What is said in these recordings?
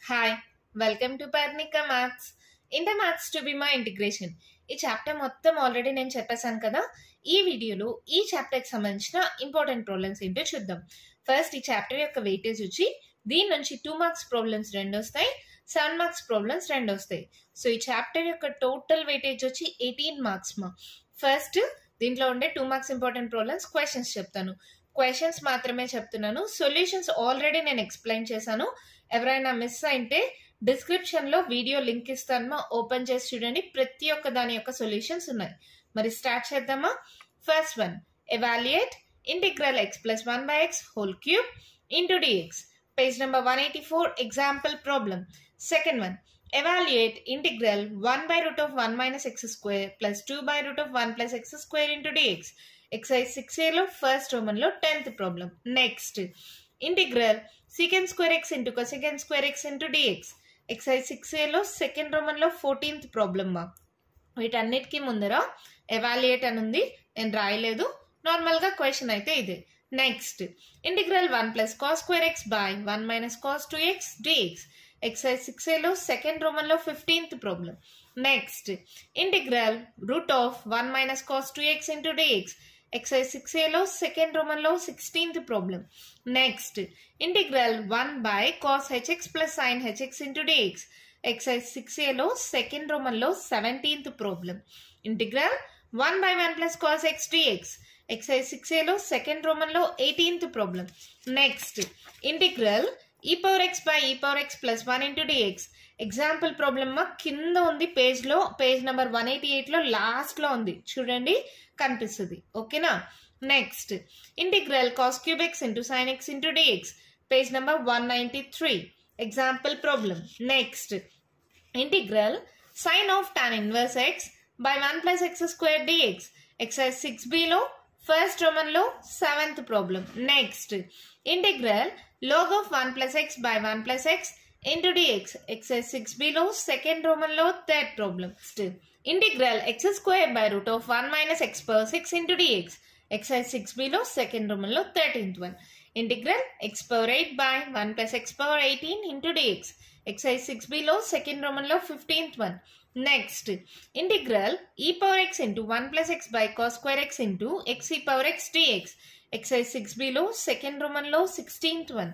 Hi welcome to Parnika maths inter maths two B my integration ఈ chapter మొత్తం already నేను చెప్పేశాను కదా ఈ వీడియోలో ఈ చాప్టర్కి సంబంధించిన ఇంపార్టెంట్ ప్రాబ్లమ్స్ ఏంటో చూద్దాం ఫస్ట్ ఈ చాప్టర్ యొక్క వెయిటేజ్ వచ్చి దీని నుంచి టూ మార్క్స్ ప్రాబ్లమ్స్ రెండు వస్తాయి సెవెన్ మార్క్స్ ప్రాబ్లమ్స్ రెండు వస్తాయి సో ఈ చాప్టర్ యొక్క టోటల్ వెయిటేజ్ వచ్చి ఎయిటీన్ మార్క్స్ మా ఫస్ట్ దీంట్లో ఉండే two marks important problems questions చెప్తాను క్వశ్చన్స్ మాత్రమే చెప్తున్నాను సొల్యూషన్స్ ఆల్రెడీ నేను ఎక్స్ప్లెయిన్ చేశాను ఎవరైనా మిస్ అయితే డిస్క్రిప్షన్ లో వీడియో లింక్ ఇస్తాను మా ఓపెన్ చేసి చూడండి ప్రతి ఒక్క దాని యొక్క సొల్యూషన్స్ ఉన్నాయి మరి స్టార్ట్ చేద్దామా first one evaluate integral x plus one by x whole cube into dx page number one eighty four example problem second one evaluate integral 1 by root of 1 minus x square plus 2 by root of 1 plus x square into dx exercise 6a లో first roman లో tenth problem next integral secant square x into cosecant square x into dx exercise six ఏలో second roman లో fourteenth problem మా వీటన్నిటికీ ముందర evaluate అని ఉంది నేను రాయలేదు నార్మల్ గా క్వశ్చన్ అయితే ఇదే next integral one plus cos square x by one minus cos two x dx exercise six ఏలో సెకండ్ రోమన్ లో fifteenth problem next integral root of one minus cos two x into dx exercise six ఏలో second roman లో sixteenth problem next integral one by cos hx plus sine hx into dx exercise six ఏలో second roman లో seventeenth problem integral one by one plus cos X dx exercise six ఏలో second roman లో eighteenth problem next integral e power x by e power x plus one into dx example problem కింద ఉంది page లో page number one eighty eight లో last లో ఉంది చూడండి కనిపిస్తుంది ఓకేనా next integral cos cube x into sine x into dx page number one ninety three example problem next integral sine of tan inverse x by one plus x square dx exercise six బిలో first roman లో seventh problem next integral log of 1 plus x by 1 plus x into dx exercise 6 below second roman law third problem still integral x square by root of 1 minus x power 6 into dx exercise 6 below second roman law 13th one integral x power 8 by 1 plus x power 18 into dx exercise 6 below second roman law 15th one next integral e power x into 1 plus x by cos square x into x e power x dx exercise 6 below second roman law 16th one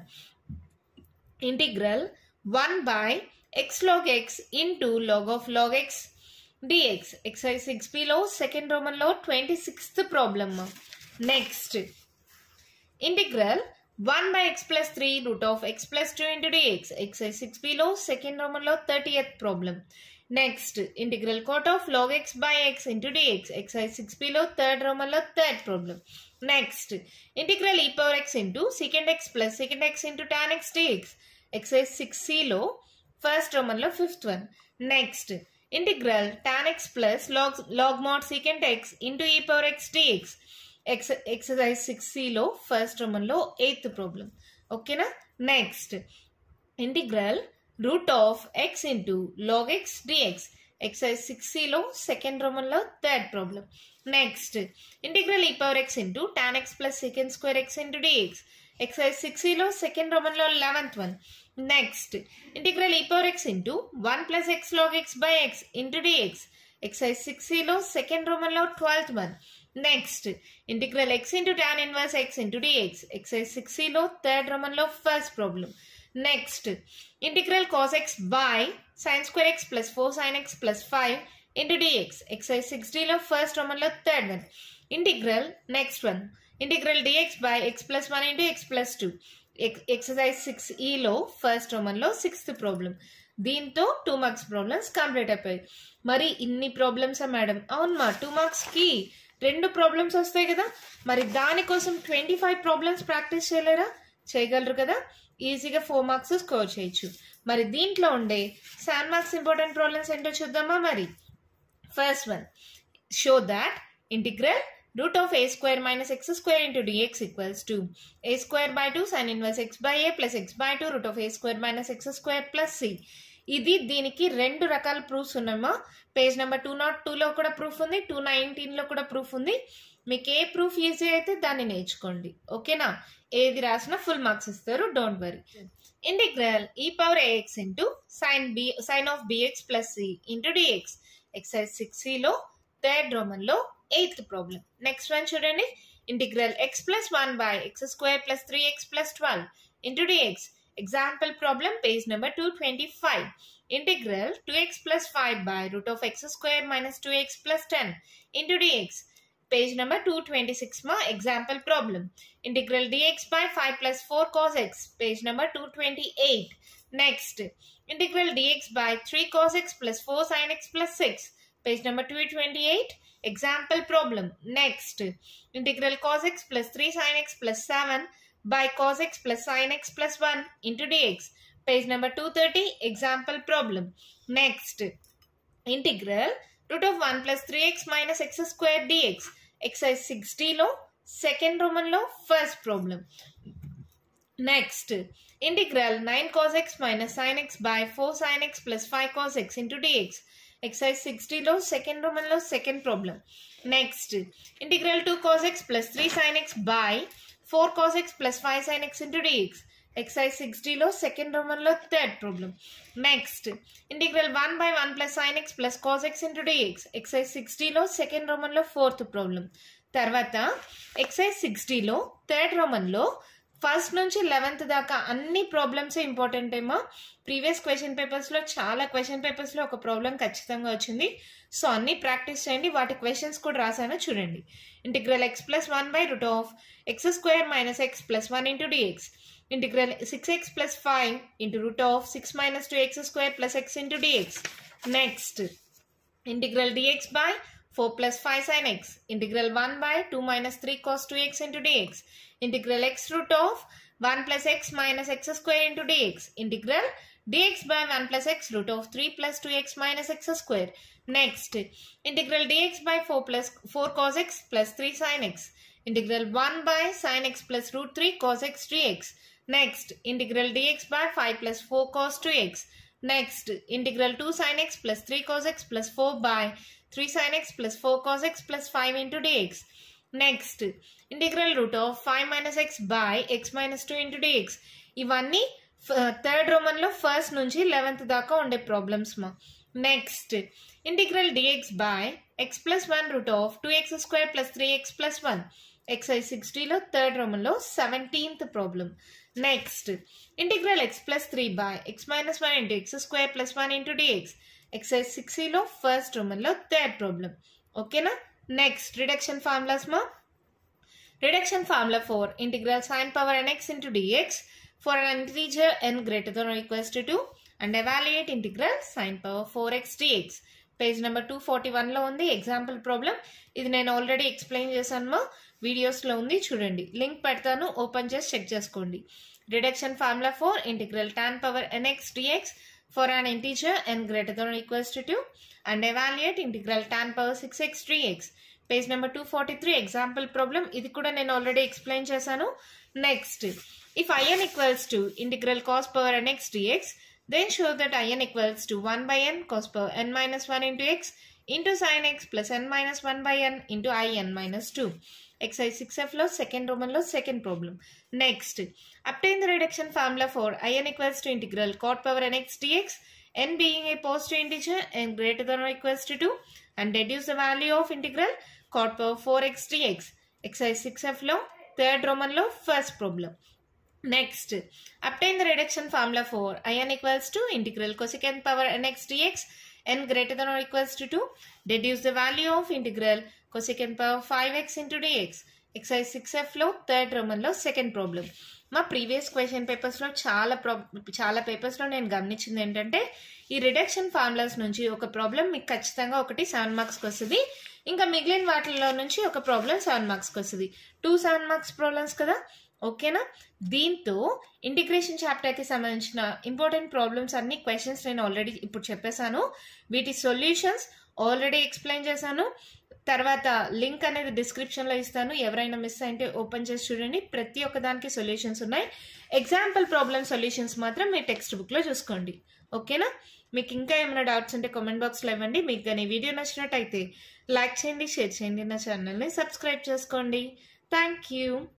integral 1 by x log x into log of log x dx exercise 6 below second roman law 26th problem next integral 1 by x plus 3 root of x plus 2 into dx exercise 6 below second roman law 30th problem next integral cot of log x by x into dx exercise 6 below third roman law third problem Next, integral e power x into secant x plus secant x into tan x dx. Exercise 6c లో first Roman లో fifth one. Next, integral tan x plus log, log mod secant x into e power x dx. Ex exercise 6c లో first Roman లో eighth problem. ఓకేనా next integral root of x into log x dx exercise six సిలో second రోమన్లో third problem next integral e power x into tan x plus second square x into dx exercise six సిలో second రోమన్లో eleventh one next integral e power x into one plus x log x by x into dx exercise six సిలో second రోమన్లో twelfth one next integral x into tan inverse X into dx exercise six సిలో third రోమన్లో first problem next integral cos x by sine square x plus four sine x plus five into dx exercise six డీలో first రోమన్లో third one integral next one integral dx by x plus one into x plus two exercise six ఈలో first రోమన్లో sixth problem దీంతో two marks problems complete అయిపోయాయి మరి ఇన్ని ప్రాబ్లమ్సా madam అవును మా టూ మార్క్స్కి రెండు ప్రాబ్లమ్స్ వస్తాయి కదా మరి దానికోసం ట్వంటీ ఫైవ్ ప్రాబ్లమ్స్ ప్రాక్టీస్ చేయలేరా చేయగలరు కదా ఈజీగా ఫోర్ మార్క్స్ స్కోర్ చేయొచ్చు మరి దీంట్లో ఉండే సెవెన్ మార్క్స్ ఇంపార్టెంట్ ప్రాబ్లమ్స్ ఏంటో చూద్దామా మరి first one show that integral root of a square minus x square into dx equals to a square by 2 sin inverse x by a plus x by 2 root of a square minus x square plus c ఇది దీనికి రెండు రకాల proofs ఉన్నాయమ్మా page number two not టూలో కూడా proof ఉంది two నైన్టీన్లో కూడా ప్రూఫ్ ఉంది మీకు ఏ ప్రూఫ్ ఈజీ అయితే దాన్ని నేర్చుకోండి ఓకేనా ఏది రాసినా ఫుల్ మార్క్స్ ఇస్తారు don't worry integral e power ax into sine b sine of bx plus c into dx exercise six సిలో థర్డ్ రోమన్లో ఎయిత్ ప్రాబ్లం నెక్స్ట్ వన్ చూడండి integral x plus one by x square plus three x plus twelve into dx example problem page number two twenty five integral two x plus five by root of x square minus two x plus ten into dx page number two twenty six మా example problem integral dx by five plus four cos x page number two twenty eight next integral dx by three cos x plus four sine x plus six page number two twenty eight example problem next integral cos x plus 3 sin x plus 7 by cos x plus sin x plus 1 into dx page number 230 example problem next integral root of 1 plus 3x minus x square dx exercise 60 లో second roman లో first problem next integral 9 cos x minus sin x by 4 sin x plus 5 cos x into dx exercise సిక్స్టీలో second రోమన్లో second problem next integral two cos x plus three sine x by four cos x plus five sine x into dx exercise సిక్స్టీలో second రోమన్లో third problem next integral one by one plus sine x plus cos x into dx exercise సిక్స్టీలో second రోమన్లో fourth problem తర్వాత exercise సిక్స్టీలో third రోమన్లో first నుంచి eleventh దాకా అన్ని ప్రాబ్లమ్స్ ఇంపార్టెంట్ ఏమో ప్రీవియస్ క్వశ్చన్ పేపర్స్లో చాలా క్వశ్చన్ పేపర్స్లో ఒక ప్రాబ్లం ఖచ్చితంగా వచ్చింది సో అన్ని ప్రాక్టీస్ చేయండి వాటి క్వశ్చన్స్ కూడా రాసాను చూడండి integral x plus one by root of x square minus x plus one into dx integral six x plus five into root of six minus two x square plus x into dx next integral dx by 4 plus 5 sin x. Integral 1 by 2 minus 3 cos 2x into dx. Integral x root of 1 plus x minus x square into dx. Integral dx by 1 plus x root of 3 plus 2x minus x square. Next, integral dx by 4 plus 4 cos x plus 3 sin x. Integral 1 by sin x plus root 3 cos x dx. Next, integral dx by 5 plus 4 cos 2x. Next, integral 2 sin x plus 3 cos x plus 4 by 3 sin x plus 4 cos x plus 5 into dx. Next, integral root of 5 minus x by x minus 2 into dx. ఇవన్నీ third రోమన్లో first నుంచి eleventh దాకా ఉండే problems మా next integral dx by x plus one root of two x square plus three x plus one exercise సిక్స్టీలో third రోమన్లో seventeenth problem next integral x plus three by x minus one into x square plus one into dx exercise సిక్స్టీలో first రోమన్లో third problem ఓకేనా next reduction formulas మా reduction formula four integral sine power n X into dx for an integer n greater than equals to two and evaluate integral sine power four x dx page number two forty వన్లో ఉంది example problem ఇది నేను already explain చేశాను మా వీడియోస్లో ఉంది చూడండి link పెడతాను ఓపెన్ చేసి చెక్ చేసుకోండి reduction formula four integral tan power nx dx for an integer n greater than equals to two and evaluate integral tan power six x dx page number two forty three example problem ఇది కూడా నేను already explain చేశాను next if I n equals to integral cos power n x dx then show that in equals to 1 by n cos power n minus 1 into x into sin x plus n minus 1 by n into in minus 2. Exercise 6f లో second Roman లో second problem. Next, obtain the reduction formula for in equals to integral cot power nx dx n being a positive integer n greater than or equals to 2 and deduce the value of integral cot power 4x dx. Exercise 6f లో third Roman లో first problem. Next, obtain the reduction formula for in equals to integral cosecant power nx dx n greater than or equals to 2. Deduce the value of integral cosecant power 5x into dx. Exercise six ఎఫ్లో third రోమన్లో second problem మా previous question పేపర్స్లో చాలా ప్రాబ్ చాలా పేపర్స్లో నేను గమనించింది ఏంటంటే ఈ రిడక్షన్ ఫార్ములాస్ నుంచి ఒక ప్రాబ్లం మీకు ఖచ్చితంగా ఒకటి సెవెన్ మార్క్స్కి వస్తుంది ఇంకా మిగిలిన వాటిల్లో నుంచి ఒక ప్రాబ్లం సెవెన్ మార్క్స్కి వస్తుంది టూ సెవెన్ మార్క్స్ ప్రాబ్లమ్స్ కదా ఓకేనా దీంతో ఇంటిగ్రేషన్ చాప్టర్కి సంబంధించిన ఇంపార్టెంట్ ప్రాబ్లమ్స్ అన్ని క్వశ్చన్స్ నేను ఆల్రెడీ ఇప్పుడు చెప్పేశాను వీటి సొల్యూషన్స్ ఆల్రెడీ ఎక్స్ప్లెయిన్ చేశాను తర్వాత లింక్ అనేది డిస్క్రిప్షన్లో ఇస్తాను ఎవరైనా మిస్ అయితే ఓపెన్ చేసి చూడండి ప్రతి ఒక్క దానికి సొల్యూషన్స్ ఉన్నాయి ఎగ్జాంపుల్ ప్రాబ్లమ్ సొల్యూషన్స్ మాత్రం మీ టెక్స్ట్ బుక్లో చూసుకోండి ఓకేనా మీకు ఇంకా ఏమైనా డౌట్స్ ఉంటే కామెంట్ బాక్స్లో ఇవ్వండి మీకు కానీ వీడియో నచ్చినట్టయితే లైక్ చేయండి షేర్ చేయండి నా ఛానల్ని సబ్స్క్రైబ్ చేసుకోండి థ్యాంక్ యూ